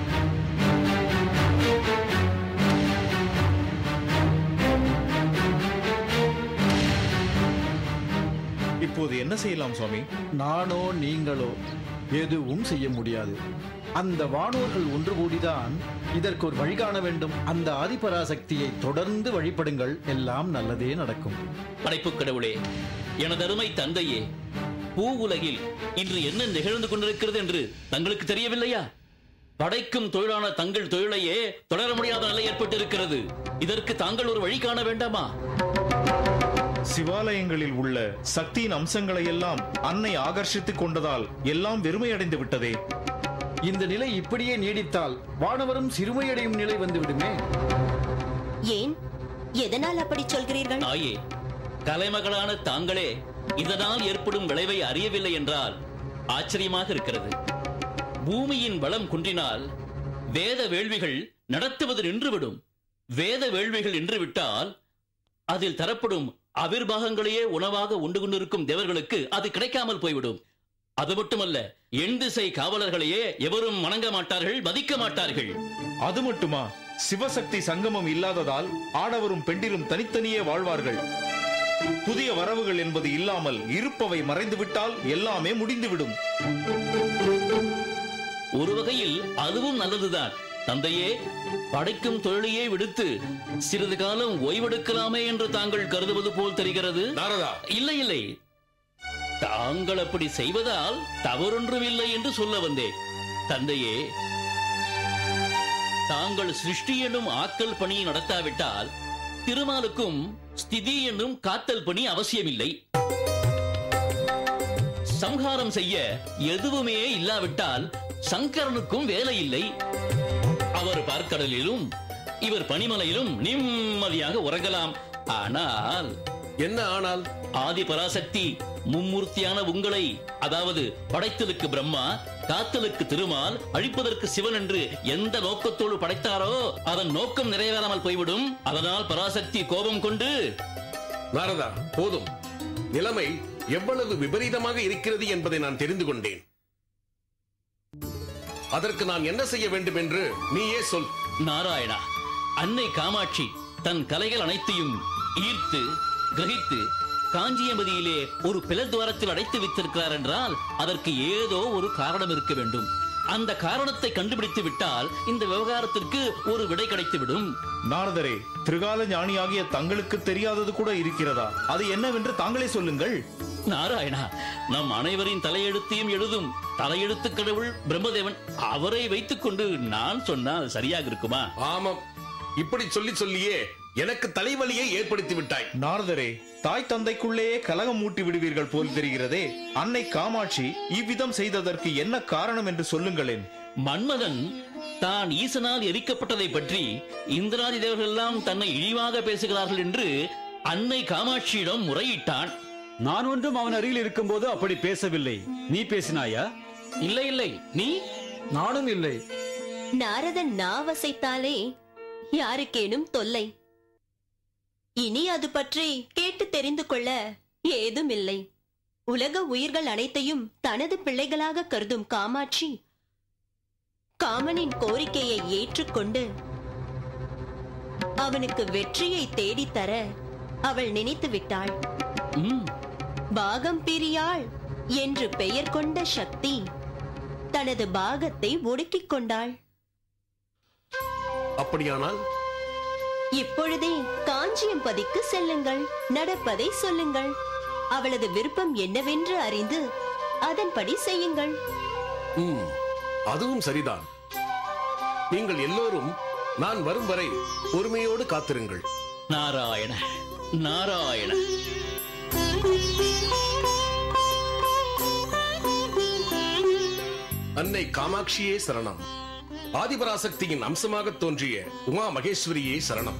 இப்போது என்ன செய்யலாம் சுவாமி நானோ நீங்களோ எதுவும் செய்ய முடியாது அந்த வானோர்கள் ஒன்று கூடிதான் இதற்கு ஒரு வழி காண வேண்டும் அந்த ஆதிபராசக்தியை தொடர்ந்து வழிபடுங்கள் எல்லாம் நல்லதே நடக்கும் படைப்புக் கடவுளே எனதருமை தந்தையே பூ உலகில் இன்று என்ன நிகழ்ந்து கொண்டிருக்கிறது என்று தங்களுக்கு தெரியவில்லையா படைக்கும் தொழிலான தங்கள் தொழிலையே தொடர முடியாத நிலை ஏற்பட்டிருக்கிறது இதற்கு தாங்கள் ஒரு வழி காண வேண்டாமா சிவாலயங்களில் உள்ள சக்தியின் அம்சங்களை எல்லாம் அன்னை ஆகர்ஷித்துக் கொண்டதால் எல்லாம் வெறுமையடைந்து விட்டதே இந்த நிலை இப்படியே நீடித்தால் வானவரும் சிறுமையடையும் நிலை வந்துவிடுமே ஏன் எதனால் அப்படி சொல்கிறீர்கள் தாயே கலைமகளான தாங்களே இதனால் ஏற்படும் விளைவை அறியவில்லை என்றால் ஆச்சரியமாக இருக்கிறது பூமியின் வளம் குன்றினால் வேத வேள்விகள் நடத்துவது நின்றுவிடும் வேத வேள்விகள் நின்றுவிட்டால் அதில் தரப்படும் அவிர்வாகங்களையே உணவாக உண்டு கொண்டிருக்கும் தேவர்களுக்கு அது கிடைக்காமல் போய்விடும் அது மட்டுமல்ல எண் திசை காவலர்களையே எவரும் வணங்க மாட்டார்கள் மதிக்க மாட்டார்கள் அது மட்டுமா சிவசக்தி சங்கமம் இல்லாததால் ஆடவரும் பெண்டிரும் தனித்தனியே வாழ்வார்கள் புதிய வரவுகள் என்பது இல்லாமல் இருப்பவை மறைந்துவிட்டால் எல்லாமே முடிந்துவிடும் ஒரு வகையில் அதுவும் நல்லதுதான் தந்தையே படைக்கும் தொழிலையே விடுத்து சிறிது காலம் ஓய்வெடுக்கலாமே என்று தாங்கள் கருதுவது போல் தெரிகிறது நாரதா இல்லை இல்லை தாங்கள் அப்படி செய்வதால் தவறொன்றுமில்லை என்று சொல்ல வந்தேன் தந்தையே தாங்கள் சிருஷ்டி என்னும் ஆக்கல் பணியை நடத்தாவிட்டால் திருமாலுக்கும் ஸ்திதி என்னும் காத்தல் பணி அவசியமில்லை சம்ஹாரம் செய்ய எதுவுமே இல்லாவிட்டால் சங்கரனுக்கும் வேலை இல்லை அவர் பார்க்கடலிலும் இவர் பனிமலையிலும் நிம்மதியாக உறங்கலாம் ஆனால் என்ன ஆனால் ஆதி பராசக்தி மும்மூர்த்தியான உங்களை அதாவது படைத்தலுக்கு பிரம்மா காத்தலுக்கு திருமால் அழிப்பதற்கு சிவன் என்று எந்த நோக்கத்தோடு படைத்தாரோ அதன் நோக்கம் நிறைவேறாமல் போய்விடும் அதனால் பராசக்தி கோபம் கொண்டு நாரதா போதும் நிலைமை எவ்வளவு விபரீதமாக இருக்கிறது என்பதை நான் தெரிந்து கொண்டேன் அதற்கு நான் என்ன செய்ய வேண்டும் என்று நீயே சொல் நாராயணா அன்னை காமாட்சி தன் கலைகள் அனைத்தையும் ஈர்த்து கிரகித்து காஞ்சியமதியிலே ஒரு பிளத்வாரத்தில் அடைத்து வைத்திருக்கிறார் என்றால் அதற்கு ஏதோ ஒரு காரணம் இருக்க வேண்டும் அந்த காரணத்தை கண்டுபிடித்து விட்டால் இந்த விவகாரத்திற்கு ஒரு விடை கிடைத்துவிடும் நாரதரே திரிகால ஞானியாகிய தங்களுக்கு தெரியாதது கூட இருக்கிறதா அது என்னவென்று தாங்களே சொல்லுங்கள் நாராயணா நம் அனைவரின் தலையெழுத்தையும் எழுதும் தலையெழுத்து கடவுள் பிரம்மதேவன் அவரை வைத்துக் கொண்டு நான் சொன்னால் சரியாக இருக்குமா ஆமாம் இப்படி சொல்லி சொல்லியே எனக்கு தலைவலியை ஏற்படுத்தி விட்டாய் நாரதரே தாய் தந்தைக்குள்ளேயே கலகம் மூட்டி விடுவீர்கள் போல் தெரிகிறதே அன்னை காமாட்சி இவ்விதம் செய்ததற்கு என்ன காரணம் என்று சொல்லுங்களேன் மன்மதன் தான் ஈசனால் எரிக்கப்பட்டதை பற்றி இந்திராதி தேவர்கள் எல்லாம் தன்னை இழிவாக பேசுகிறார்கள் என்று அன்னை காமாட்சியிடம் முறையிட்டான் நான் ஒன்றும் அவன் அருகில் இருக்கும்போது அப்படி பேசவில்லை நீ பேசினாயா இல்லை இல்லை நீ நானும் இல்லை நாரதன் நாவசைத்தாலே யாருக்கேனும் தொல்லை இனி அது பற்றி கேட்டு தெரிந்து கொள்ள ஏதும் இல்லை உலக உயிர்கள் அனைத்தையும் தனது பிள்ளைகளாக கருதும் காமாட்சி காமனின் கோரிக்கையை ஏற்றுக்கொண்டு அவனுக்கு வெற்றியை தேடித்தர அவள் நினைத்து விட்டாள் பாகம் பிரியாள் என்று பெயர் கொண்ட சக்தி தனது பாகத்தை ஒடுக்கிக் கொண்டாள் அப்படியானால் இப்பொழுதே காஞ்சியம்பதிக்கு செல்லுங்கள் நடப்பதை சொல்லுங்கள் அவளது விருப்பம் என்னவென்று அறிந்து அதன்படி செய்யுங்கள் ம், அதுவும் சரிதான் நீங்கள் எல்லோரும் நான் வரும் வரை பொறுமையோடு காத்திருங்கள் நாராயண நாராயண அன்னை காமாட்சியே சரணம் ஆதிபராசக்தியின் அம்சமாக தோன்றிய உமா மகேஸ்வரியே சரணம்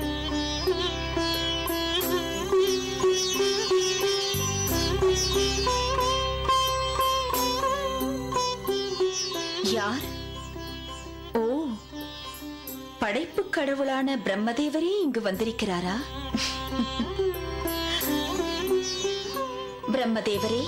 யார் ஓ படைப்பு கடவுளான பிரம்மதேவரே இங்கு வந்திருக்கிறாரா பிரம்மதேவரே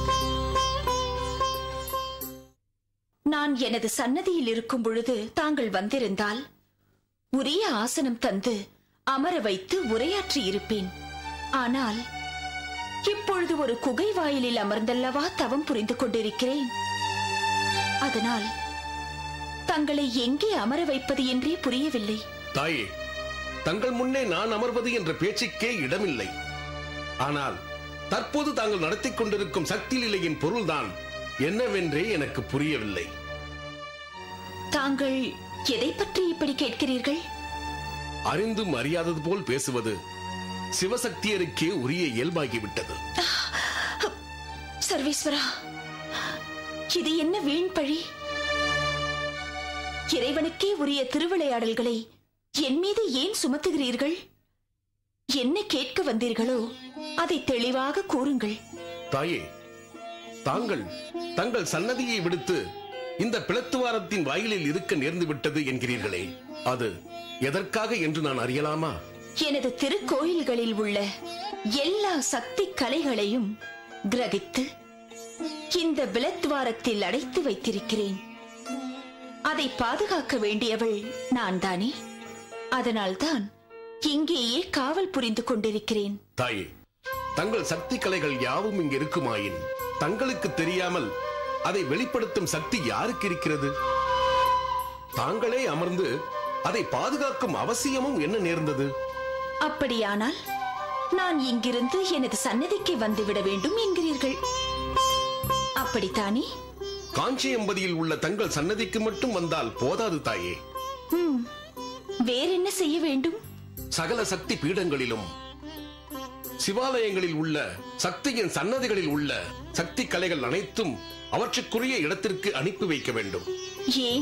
நான் எனது சன்னதியில் இருக்கும் பொழுது தாங்கள் வந்திருந்தால் உரிய ஆசனம் தந்து அமர வைத்து உரையாற்றி இருப்பேன் ஆனால் இப்பொழுது ஒரு குகை வாயிலில் அமர்ந்தல்லவா தவம் புரிந்து கொண்டிருக்கிறேன் அதனால் தங்களை எங்கே அமர வைப்பது என்றே புரியவில்லை தாயே தங்கள் முன்னே நான் அமர்வது என்ற பேச்சுக்கே இடமில்லை ஆனால் தற்போது தாங்கள் நடத்திக் கொண்டிருக்கும் சக்தி நிலையின் பொருள்தான் என்னவென்றே எனக்கு புரியவில்லை தாங்கள் எதை பற்றி இப்படி கேட்கிறீர்கள் அறிந்தும் அறியாதது போல் பேசுவது சிவசக்தியருக்கே உரிய இயல்பாகிவிட்டது சர்வேஸ்வரா இது என்ன வீண் பழி இறைவனுக்கே உரிய திருவிளையாடல்களை என் மீது ஏன் சுமத்துகிறீர்கள் என்ன கேட்க வந்தீர்களோ அதை தெளிவாக கூறுங்கள் தாயே தாங்கள் தங்கள் சன்னதியை விடுத்து இந்த பிளத்துவாரத்தின் வாயிலில் இருக்க நேர்ந்து விட்டது என்கிறீர்களே அது எதற்காக என்று நான் அறியலாமா எனது திருக்கோயில்களில் உள்ள எல்லா சக்தி கலைகளையும் கிரகித்து இந்த விலத்வாரத்தில் அடைத்து வைத்திருக்கிறேன் அதை பாதுகாக்க வேண்டியவள் நான் தானே அதனால்தான் இங்கேயே காவல் புரிந்து கொண்டிருக்கிறேன் தாயே தங்கள் சக்தி கலைகள் யாவும் இங்கு இருக்குமாயின் தங்களுக்கு தெரியாமல் அதை வெளிப்படுத்தும் சக்தி யாருக்கு இருக்கிறது தாங்களே அமர்ந்து அதை பாதுகாக்கும் அவசியமும் என்ன நேர்ந்தது அப்படியானால் நான் இங்கிருந்து எனது சன்னதிக்கு வந்துவிட வேண்டும் என்கிறீர்கள் அப்படித்தானே காஞ்சியம்பதியில் உள்ள தங்கள் சன்னதிக்கு மட்டும் வந்தால் போதாது தாயே ஹம், வேறென்ன செய்ய வேண்டும் சகல சக்தி பீடங்களிலும் சிவாலயங்களில் உள்ள சக்தியின் சன்னதிகளில் உள்ள சக்தி கலைகள் அனைத்தும் அவற்றுக்குரிய இடத்திற்கு அனுப்பி வைக்க வேண்டும் ஏன்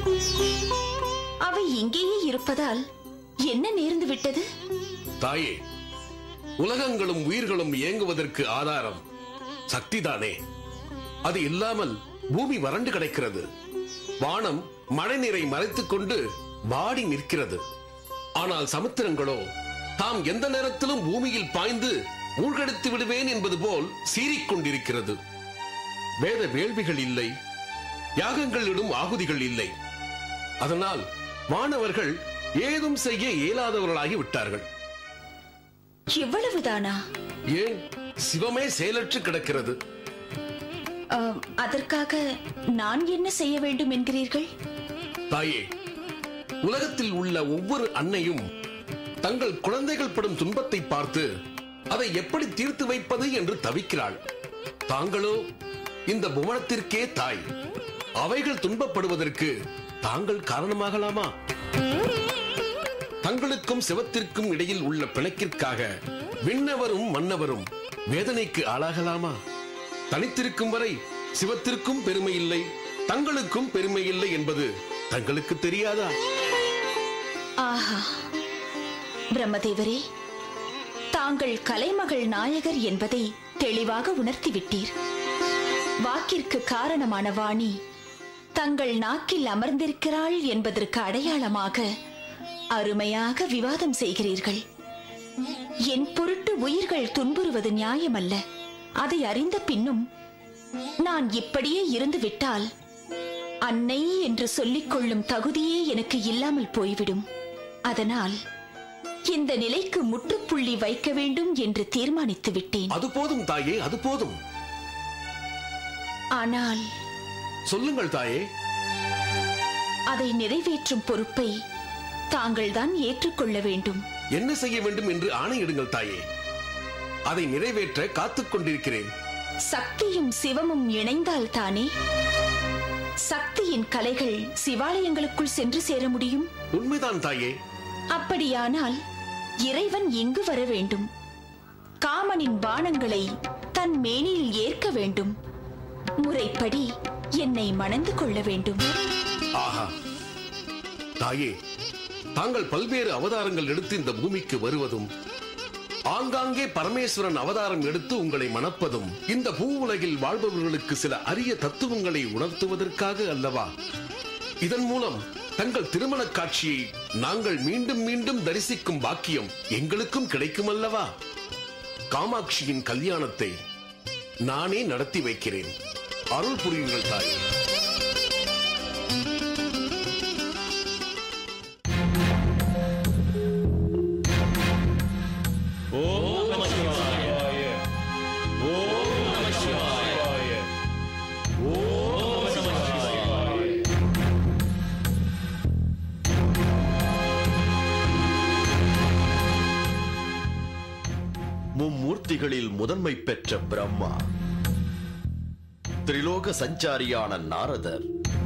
அவை இங்கேயே இருப்பதால் என்ன நேர்ந்து விட்டது தாயே உலகங்களும் உயிர்களும் இயங்குவதற்கு ஆதாரம் சக்திதானே அது இல்லாமல் பூமி வறண்டு கிடக்கிறது வானம் மழை நீரை மறைத்துக் கொண்டு வாடி நிற்கிறது ஆனால் சமுத்திரங்களோ தாம் எந்த நேரத்திலும் பூமியில் பாய்ந்து மூழ்கடித்து விடுவேன் என்பது போல் சீறிக்கொண்டிருக்கிறது வேத வேள்விகள் இல்லை யாகங்களிடும் ஆகுதிகள் இல்லை அதனால் மாணவர்கள் ஏதும் செய்ய இயலாதவர்களாகி விட்டார்கள் இவ்வளவுதானா ஏன் சிவமே செயலற்று கிடக்கிறது ஆம், அதற்காக நான் என்ன செய்ய வேண்டும் என்கிறீர்கள் தாயே உலகத்தில் உள்ள ஒவ்வொரு அன்னையும் தங்கள் குழந்தைகள் படும் துன்பத்தை பார்த்து அதை எப்படி தீர்த்து வைப்பது என்று தவிக்கிறாள் தாங்களோ இந்த புவனத்திற்கே தாய் அவைகள் துன்பப்படுவதற்கு தாங்கள் காரணமாகலாமா தங்களுக்கும் சிவத்திற்கும் இடையில் உள்ள பிணக்கிற்காக விண்ணவரும் மன்னவரும் வேதனைக்கு ஆளாகலாமா தனித்திருக்கும் வரை சிவத்திற்கும் பெருமை இல்லை தங்களுக்கும் பெருமை இல்லை என்பது தங்களுக்கு தெரியாதா ஆஹா பிரம்மதேவரே தாங்கள் கலைமகள் நாயகர் என்பதை தெளிவாக உணர்த்திவிட்டீர் வாக்கிற்கு காரணமான வாணி தங்கள் நாக்கில் அமர்ந்திருக்கிறாள் என்பதற்கு அடையாளமாக அருமையாக விவாதம் செய்கிறீர்கள் என் பொருட்டு உயிர்கள் துன்புறுவது நியாயமல்ல அதை அறிந்த பின்னும் நான் இப்படியே இருந்து விட்டால் அன்னை என்று சொல்லிக் கொள்ளும் தகுதியே எனக்கு இல்லாமல் போய்விடும் அதனால் இந்த நிலைக்கு முற்றுப்புள்ளி வைக்க வேண்டும் என்று தீர்மானித்து விட்டேன் அது போதும் தாயே அது போதும் ஆனால் சொல்லுங்கள் தாயே அதை நிறைவேற்றும் பொறுப்பை தாங்கள்தான் ஏற்றுக்கொள்ள வேண்டும் என்ன செய்ய வேண்டும் என்று ஆணையிடுங்கள் தாயே அதை நிறைவேற்ற காத்துக் கொண்டிருக்கிறேன் சக்தியும் சிவமும் இணைந்தால் தானே சக்தியின் கலைகள் சிவாலயங்களுக்குள் சென்று சேர முடியும் உண்மைதான் தாயே அப்படியானால் இறைவன் இங்கு வர வேண்டும் காமனின் பானங்களை தன் மேனியில் ஏற்க வேண்டும் முறைப்படி என்னை மணந்து கொள்ள வேண்டும் ஆஹா தாயே தாங்கள் பல்வேறு அவதாரங்கள் எடுத்து இந்த பூமிக்கு வருவதும் ஆங்காங்கே பரமேஸ்வரன் அவதாரம் எடுத்து உங்களை மணப்பதும் இந்த பூ உலகில் வாழ்பவர்களுக்கு சில அரிய தத்துவங்களை உணர்த்துவதற்காக அல்லவா இதன் மூலம் தங்கள் திருமண காட்சியை நாங்கள் மீண்டும் மீண்டும் தரிசிக்கும் பாக்கியம் எங்களுக்கும் கிடைக்கும் அல்லவா காமாட்சியின் கல்யாணத்தை நானே நடத்தி வைக்கிறேன் அருள் புரியுங்கள் தாயே ஓம் நம சிவாய ஓம் நம சிவாய ஓம் நம சிவாய மும்மூர்த்திகளில் முதன்மை பெற்ற பிரம்மா திரிலோக சஞ்சாரியான நாரதர்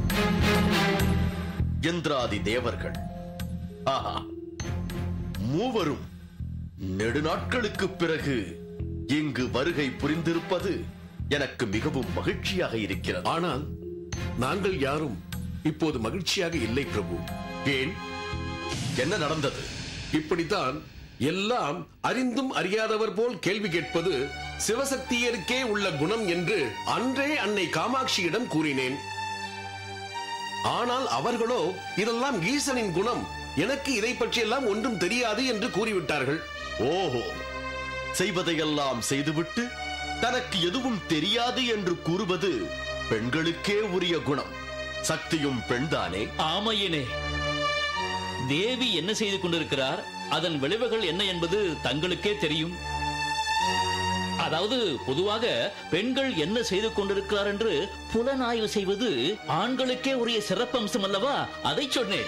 இந்திராதி தேவர்கள் ஆஹா மூவரும் நெடுநாட்களுக்கு பிறகு இங்கு வருகை புரிந்திருப்பது எனக்கு மிகவும் மகிழ்ச்சியாக இருக்கிறது ஆனால் நாங்கள் யாரும் இப்போது மகிழ்ச்சியாக இல்லை பிரபு ஏன் என்ன நடந்தது இப்படித்தான் எல்லாம் அறிந்தும் அறியாதவர் போல் கேள்வி கேட்பது சிவசக்தியருக்கே உள்ள குணம் என்று அன்றே அன்னை காமாட்சியிடம் கூறினேன் ஆனால் அவர்களோ இதெல்லாம் ஈசனின் குணம் எனக்கு இதை பற்றியெல்லாம் ஒன்றும் தெரியாது என்று கூறிவிட்டார்கள் ஓஹோ செய்வதையெல்லாம் செய்துவிட்டு தனக்கு எதுவும் தெரியாது என்று கூறுவது பெண்களுக்கே உரிய குணம் சக்தியும் பெண்தானே ஆமையனே தேவி என்ன செய்து கொண்டிருக்கிறார் அதன் விளைவுகள் என்ன என்பது தங்களுக்கே தெரியும் அதாவது பொதுவாக பெண்கள் என்ன செய்து கொண்டிருக்கிறார் என்று புலனாய்வு செய்வது ஆண்களுக்கே உரிய சிறப்பம்சம் அல்லவா அதை சொன்னேன்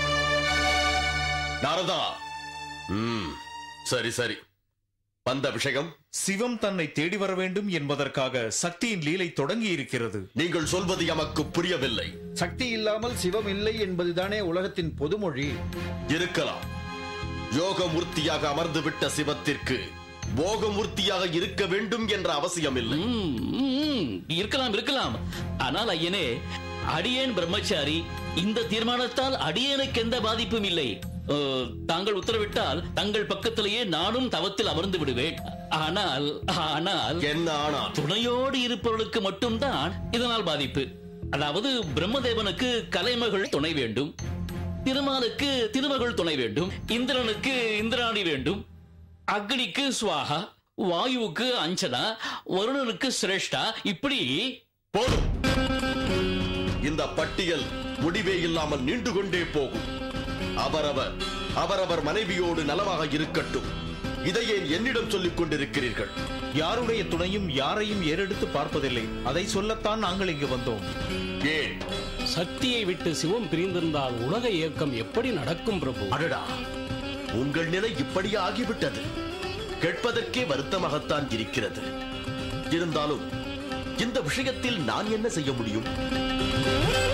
நாரதா ம் சரி சரி வந்த விஷயம் சிவம் தன்னை தேடி வர வேண்டும் என்பதற்காக சக்தியின் லீலை தொடங்கி இருக்கிறது நீங்கள் சொல்வது எமக்கு புரியவில்லை சக்தி இல்லாமல் சிவம் இல்லை என்பதுதானே உலகத்தின் பொதுமொழி இருக்கலாம் யோகமூர்த்தியாக அமர்ந்துவிட்ட சிவத்திற்கு போகமூர்த்தியாக இருக்க வேண்டும் என்ற அவசியம் இல்லை ம், ம், இருக்கலாம் இருக்கலாம் ஆனால் ஐயனே அடியேன் பிரம்மச்சாரி இந்த தீர்மானத்தால் அடியேனுக்கு எந்த பாதிப்பும் இல்லை அஹ், தாங்கள் உத்தரவிட்டால் தங்கள் பக்கத்திலேயே நானும் தவத்தில் அமர்ந்து விடுவேன் ஆனால் ஆனால் என்ன ஆனால் துணையோடு இருப்பவர்களுக்கு மட்டும்தான் இதனால் பாதிப்பு அதாவது பிரம்மதேவனுக்கு கலைமகள் துணை வேண்டும் திருமாலுக்கு திருமகள் துணை வேண்டும் இந்திரனுக்கு இந்திராணி வேண்டும் அக்னிக்கு சுவாகா வாயுவுக்கு அஞ்சனா வருணனுக்கு சிரேஷ்டா இப்படி போதும் இந்த பட்டியல் முடிவே இல்லாமல் நீண்டு கொண்டே போகும் அவரவர் அவரவர் மனைவியோடு நலமாக இருக்கட்டும் இதை ஏன் என்னிடம் சொல்லிக் கொண்டிருக்கிறீர்கள் யாருடைய துணையும் யாரையும் ஏறெடுத்து பார்ப்பதில்லை அதை சொல்லத்தான் நாங்கள் இங்கு வந்தோம் ஏன் சக்தியை விட்டு சிவம் பிரிந்திருந்தால் உலக இயக்கம் எப்படி நடக்கும் பிரபு அடடா உங்கள் நிலை இப்படியே ஆகிவிட்டது கேட்பதற்கே வருத்தமாகத்தான் இருக்கிறது இருந்தாலும் இந்த விஷயத்தில் நான் என்ன செய்ய முடியும்